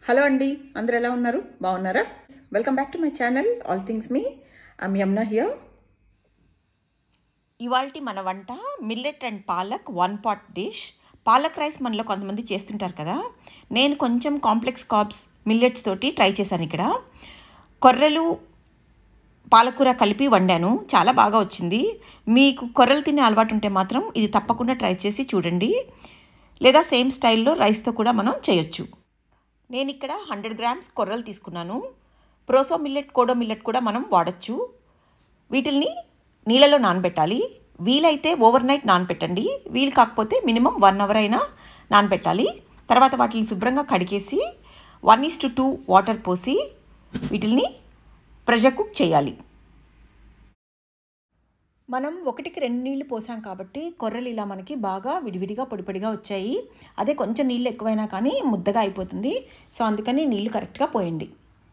hello అండి అందరు ఎలా ఉన్నారు బాగున్నారా welcome back to my channel all things me I'm Yamuna here ఇవాల్టి మన వంట millet and palak one pot dish palak rice మనలో కొంతమంది చేస్తుంటారు కదా నేను కొంచెం కాంప్లెక్స్ కార్బ్స్ మిల్లెట్స్ తోటి ట్రై చేశాను ఇక్కడ కొర్రలు పాలకూర కలిపి వండాను చాలా బాగా వచ్చింది మీకు కొర్రలు తినే అలవాటు ఉంటే మాత్రం ఇది తప్పకుండా ట్రై చేసి చూడండి లేదా సేమ్ స్టైల్లో రైస్తో కూడా మనం చేయొచ్చు నేను ఇక్కడ హండ్రెడ్ గ్రామ్స్ కొర్రలు తీసుకున్నాను ప్రోసో మిల్లెట్ కోడో మిల్లెట్ కూడా మనం వాడచ్చు వీటిల్ని నీళ్ళలో నానబెట్టాలి వీలైతే ఓవర్ నైట్ నానబెట్టండి వీలు కాకపోతే మినిమం వన్ అవర్ అయినా నానబెట్టాలి తర్వాత వాటిని శుభ్రంగా కడిగేసి one is to two water పోసి వీటిల్ని ప్రెషర్ కుక్ చేయాలి మనం ఒకటికి రెండు నీళ్లు పోసాం కాబట్టి కొర్రలు ఇలా మనకి బాగా విడివిడిగా పొడి పొడిగా వచ్చాయి అదే కొంచెం నీళ్ళు ఎక్కువైనా కానీ ముద్దగా అయిపోతుంది సో అందుకని నీళ్లు కరెక్ట్గా పోయండి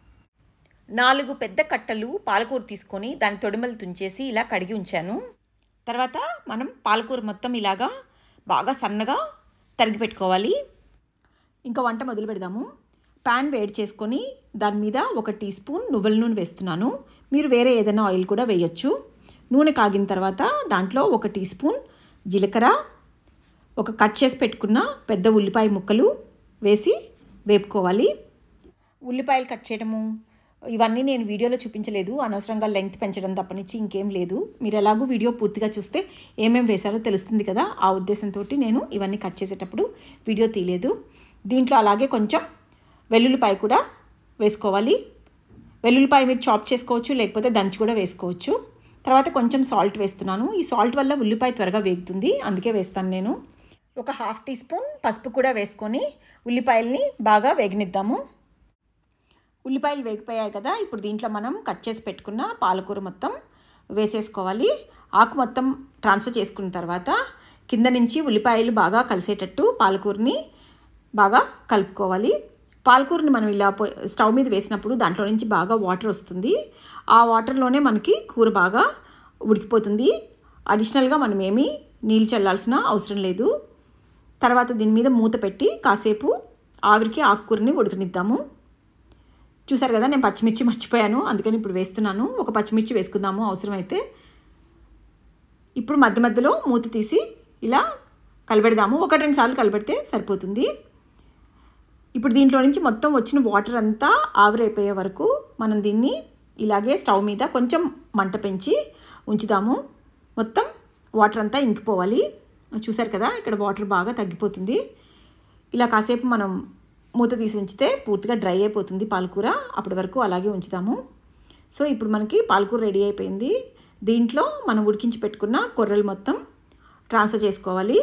నాలుగు పెద్ద కట్టలు పాలకూర తీసుకొని దాని తొడిమలు తుంచేసి ఇలా కడిగి ఉంచాను తర్వాత మనం పాలకూర మొత్తం ఇలాగా బాగా సన్నగా తరిగి పెట్టుకోవాలి ఇంకా వంట మొదలు పెడదాము ప్యాన్ వేడి చేసుకొని దాని మీద ఒక టీ స్పూన్ నువ్వుల నూనె వేస్తున్నాను మీరు వేరే ఏదైనా ఆయిల్ కూడా వేయచ్చు నూనె కాగిన తర్వాత దాంట్లో ఒక టీ స్పూన్ జీలకర్ర ఒక కట్ చేసి పెట్టుకున్న పెద్ద ఉల్లిపాయ ముక్కలు వేసి వేపుకోవాలి ఉల్లిపాయలు కట్ చేయడము ఇవన్నీ నేను వీడియోలో చూపించలేదు అనవసరంగా లెంగ్త్ పెంచడం తప్పనిచ్చి ఇంకేం లేదు మీరు ఎలాగో వీడియో పూర్తిగా చూస్తే ఏమేమి వేశారో తెలుస్తుంది కదా ఆ ఉద్దేశంతో నేను ఇవన్నీ కట్ చేసేటప్పుడు వీడియో తీయలేదు దీంట్లో అలాగే కొంచెం వెల్లుల్లిపాయ కూడా వేసుకోవాలి వెల్లుల్లిపాయ మీరు చాప్ చేసుకోవచ్చు లేకపోతే దంచి కూడా వేసుకోవచ్చు తర్వాత కొంచెం సాల్ట్ వేస్తున్నాను ఈ సాల్ట్ వల్ల ఉల్లిపాయ త్వరగా వేగుతుంది అందుకే వేస్తాను నేను ఒక హాఫ్ టీ స్పూన్ పసుపు కూడా వేసుకొని ఉల్లిపాయల్ని బాగా వేగనిద్దాము ఉల్లిపాయలు వేగిపోయాయి కదా ఇప్పుడు దీంట్లో మనం కట్ చేసి పెట్టుకున్న పాలకూర మొత్తం వేసేసుకోవాలి ఆకు మొత్తం ట్రాన్స్ఫర్ చేసుకున్న తర్వాత కింద నుంచి ఉల్లిపాయలు బాగా కలిసేటట్టు పాలకూరని బాగా కలుపుకోవాలి పాలకూరని మనం ఇలా స్టవ్ మీద వేసినప్పుడు దాంట్లో నుంచి బాగా వాటర్ వస్తుంది ఆ వాటర్లోనే మనకి కూర బాగా ఉడికిపోతుంది అడిషనల్గా మనం ఏమీ నీళ్ళు చల్లాల్సిన అవసరం లేదు తర్వాత దీని మీద మూత పెట్టి కాసేపు ఆవిరికి ఆకుకూరని ఉడకనిద్దాము చూసారు కదా నేను పచ్చిమిర్చి మర్చిపోయాను అందుకని ఇప్పుడు వేస్తున్నాను ఒక పచ్చిమిర్చి వేసుకుందాము అవసరమైతే ఇప్పుడు మధ్య మధ్యలో మూత తీసి ఇలా కలిపెడదాము ఒక రెండు సార్లు కలిపెడితే సరిపోతుంది ఇప్పుడు దీంట్లో నుంచి మొత్తం వచ్చిన వాటర్ అంతా ఆవిరైపోయే వరకు మనం దీన్ని ఇలాగే స్టవ్ మీద కొంచెం మంట పెంచి ఉంచుదాము మొత్తం వాటర్ అంతా ఇంకిపోవాలి చూసారు కదా ఇక్కడ వాటర్ బాగా తగ్గిపోతుంది ఇలా కాసేపు మనం మూత తీసి ఉంచితే పూర్తిగా డ్రై అయిపోతుంది పాలకూర అప్పటి వరకు అలాగే ఉంచుదాము సో ఇప్పుడు మనకి పాలకూర రెడీ అయిపోయింది దీంట్లో మనం ఉడికించి పెట్టుకున్న కొర్రలు మొత్తం ట్రాన్స్ఫర్ చేసుకోవాలి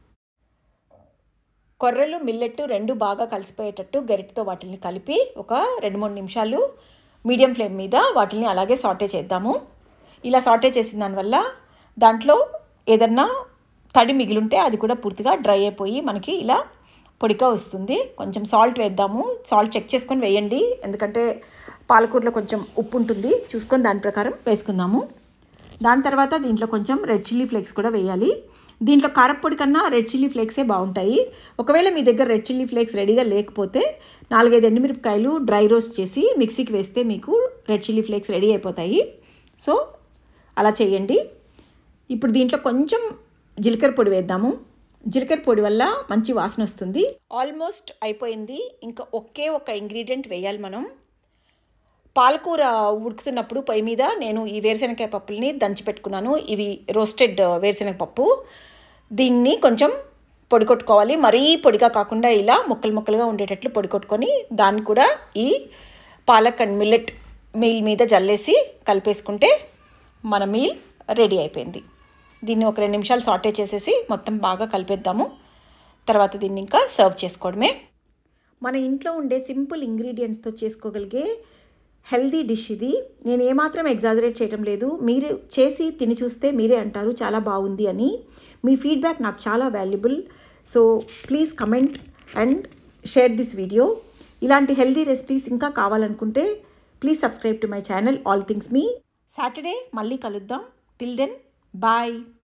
కొర్రలు మిల్లెట్ రెండు బాగా కలిసిపోయేటట్టు గరిటతో వాటిని కలిపి ఒక రెండు మూడు నిమిషాలు మీడియం ఫ్లేమ్ మీద వాటిని అలాగే సాటే చేద్దాము ఇలా సాటే చేసిన దానివల్ల దాంట్లో ఏదన్నా తడి మిగిలింటే అది కూడా పూర్తిగా డ్రై అయిపోయి మనకి ఇలా పొడిగా వస్తుంది కొంచెం సాల్ట్ వేద్దాము సాల్ట్ చెక్ చేసుకొని వేయండి ఎందుకంటే పాలకూరలో కొంచెం ఉప్పు ఉంటుంది చూసుకొని దాని ప్రకారం వేసుకుందాము దాని తర్వాత దీంట్లో కొంచెం రెడ్ చిల్లీ ఫ్లేక్స్ కూడా వేయాలి దీంట్లో కారప్పొడి కన్నా రెడ్ చిల్లీ ఫ్లేక్సే బాగుంటాయి ఒకవేళ మీ దగ్గర రెడ్ చిల్లీ ఫ్లేక్స్ రెడీగా లేకపోతే నాలుగైదు ఎండుమిరపకాయలు డ్రై రోస్ట్ చేసి మిక్సీకి వేస్తే మీకు రెడ్ చిల్లీ ఫ్లేక్స్ రెడీ అయిపోతాయి సో అలా చేయండి ఇప్పుడు దీంట్లో కొంచెం జీలకర్ర పొడి వేద్దాము జీలకర్ర పొడి వల్ల మంచి వాసన వస్తుంది ఆల్మోస్ట్ అయిపోయింది ఇంకా ఒకే ఒక ఇంగ్రీడియంట్ వేయాలి మనం పాలకూర ఉడుకుతున్నప్పుడు పొయ్యి మీద నేను ఈ వేరుశనగకాయ పప్పుల్ని దంచి పెట్టుకున్నాను ఇవి రోస్టెడ్ వేరుశనగ పప్పు దీన్ని కొంచెం పొడి కొట్టుకోవాలి మరీ పొడిగా కాకుండా ఇలా ముక్కలు ముక్కలుగా ఉండేటట్లు పొడి కొట్టుకొని దాన్ని కూడా ఈ పాలక్ అండ్ మిల్లెట్ మీల్ మీద జల్లేసి కలిపేసుకుంటే మన మీల్ రెడీ అయిపోయింది దీన్ని ఒక రెండు నిమిషాలు సాటే చేసేసి మొత్తం బాగా కలిపేద్దాము తర్వాత దీన్ని ఇంకా సర్వ్ చేసుకోవడమే మన ఇంట్లో ఉండే సింపుల్ ఇంగ్రీడియంట్స్తో చేసుకోగలిగే హెల్దీ డిష్ ఇది నేను ఏమాత్రం ఎగ్జాజరేట్ చేయటం లేదు మీరు చేసి తిని చూస్తే మీరే అంటారు చాలా బాగుంది అని మీ ఫీడ్బ్యాక్ నాకు చాలా valuable so please comment and share this video ఇలాంటి హెల్దీ రెసిపీస్ ఇంకా కావాలనుకుంటే please subscribe to my channel all things me Saturday మళ్ళీ కలుద్దాం టిల్ దెన్ బాయ్